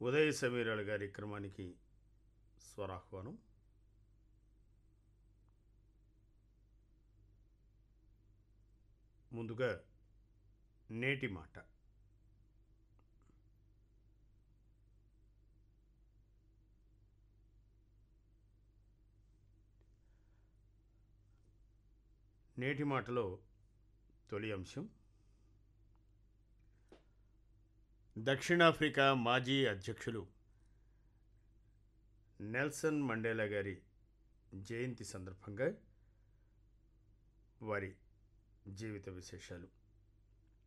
ఉదయ సమీరాల గారి క్రమానికి స్వరాహ్వానం ముందుగా నేటి మాట నేటి మాటలో తొలి అంశం దక్షిణాఫ్రికా మాజీ అధ్యక్షులు నెల్సన్ మండేలా గారి జయంతి సందర్భంగా వారి జీవిత విశేషాలు